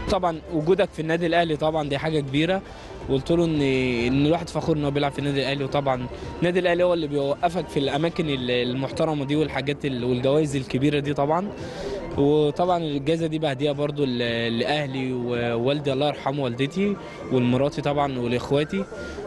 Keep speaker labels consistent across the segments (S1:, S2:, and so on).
S1: طبعا وجودك في النادي الاهلي طبعا دي حاجه كبيره وقلت له ان ان الواحد فخور ان هو بيلعب في النادي الاهلي وطبعا النادي الاهلي هو اللي بيوقفك في الاماكن ال- المحترمه دي والحاجات ال- والجوائز الكبيره دي طبعا وطبعا الجائزه دي بهديها برضو ل- لاهلي ووالدي الله يرحمه والدتي ولمراتي طبعا ولاخواتي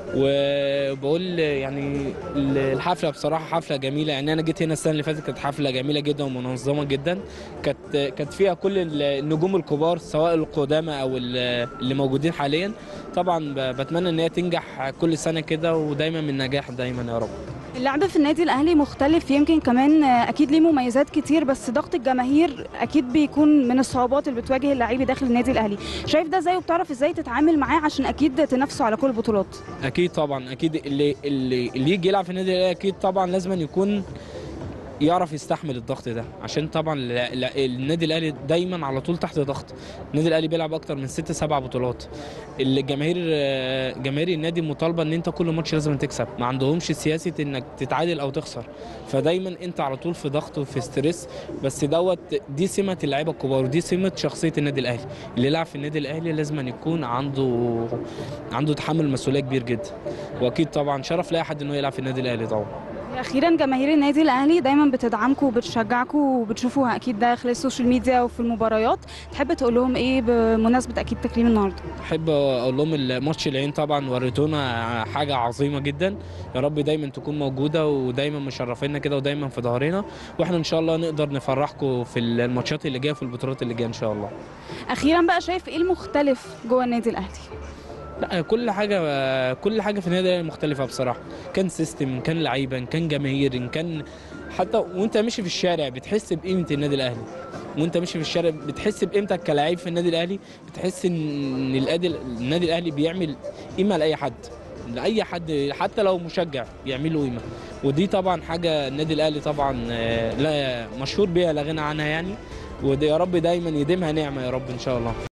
S1: وبقول يعني الحفله بصراحه حفله جميله يعني انا جيت هنا السنه اللي فاتت كانت حفله جميله جدا ومنظمه جدا كانت كانت فيها كل النجوم الكبار سواء القدامى او ال- اللي موجودين حاليا طبعا ب- بتمنى ان هي تنجح كل سنه كده ودايما من نجاح دايما يا رب
S2: اللعب في النادي الاهلي مختلف يمكن كمان آه، اكيد ليه مميزات كتير بس ضغط الجماهير اكيد بيكون من الصعوبات اللي بتواجه اللعيبه داخل النادي الاهلي شايف ده ازاي وبتعرف ازاي تتعامل معاه عشان اكيد تنافسوا على كل البطولات
S1: اكيد طبعا اكيد اللي اللي اللي يجي يلعب في النادي الاهلي اكيد طبعا لازم أن يكون يعرف يستحمل الضغط ده عشان طبعا لا- لا- النادي الاهلي دايما على طول تحت ضغط النادي الاهلي بيلعب اكتر من ست سبع بطولات الجماهير جماهير النادي مطالبه ان انت كل ماتش لازم تكسب ما عندهمش سياسه انك تتعادل او تخسر فدايما انت على طول في ضغط وفي ستريس بس دوت دي سمه اللعيبه الكبار ودي سمه شخصيه النادي الاهلي اللي يلعب في النادي الاهلي لازم أن يكون عنده عنده تحمل مسؤوليه كبير جدا واكيد طبعا شرف لاي حد انه يلعب في النادي الاهلي طبعا
S2: اخيرا جماهير النادي الاهلي دايما بتدعمكم وبتشجعكم وبتشوفوها اكيد ده خلال السوشيال ميديا وفي المباريات تحب تقول لهم ايه بمناسبه اكيد تكريم النهارده
S1: احب اقول لهم الماتش العين طبعا وريتونا حاجه عظيمه جدا يا رب دايما تكون موجوده ودايما مشرفينا كده ودايما في ظهرنا واحنا ان شاء الله نقدر نفرحكم في الماتشات اللي جايه في البطولات اللي جايه ان شاء الله
S2: اخيرا بقى شايف ايه المختلف جوه النادي الاهلي
S1: لا كل حاجه كل حاجه في النادي الأهلي مختلفه بصراحه كان سيستم إن كان لعيبه إن كان جماهير إن كان حتى وانت ماشي في الشارع بتحس بقيمه النادي الاهلي وانت ماشي في الشارع بتحس بقيمتك كلاعب في النادي الاهلي بتحس ان الأدي- النادي الاهلي بيعمل قيمه لاي حد لاي حد حتى لو مشجع بيعمل له قيمه ودي طبعا حاجه النادي الاهلي طبعا آه، لا مشهور بيها لا غنى عنها يعني وده يا رب دايما يديمها نعمه يا رب ان شاء الله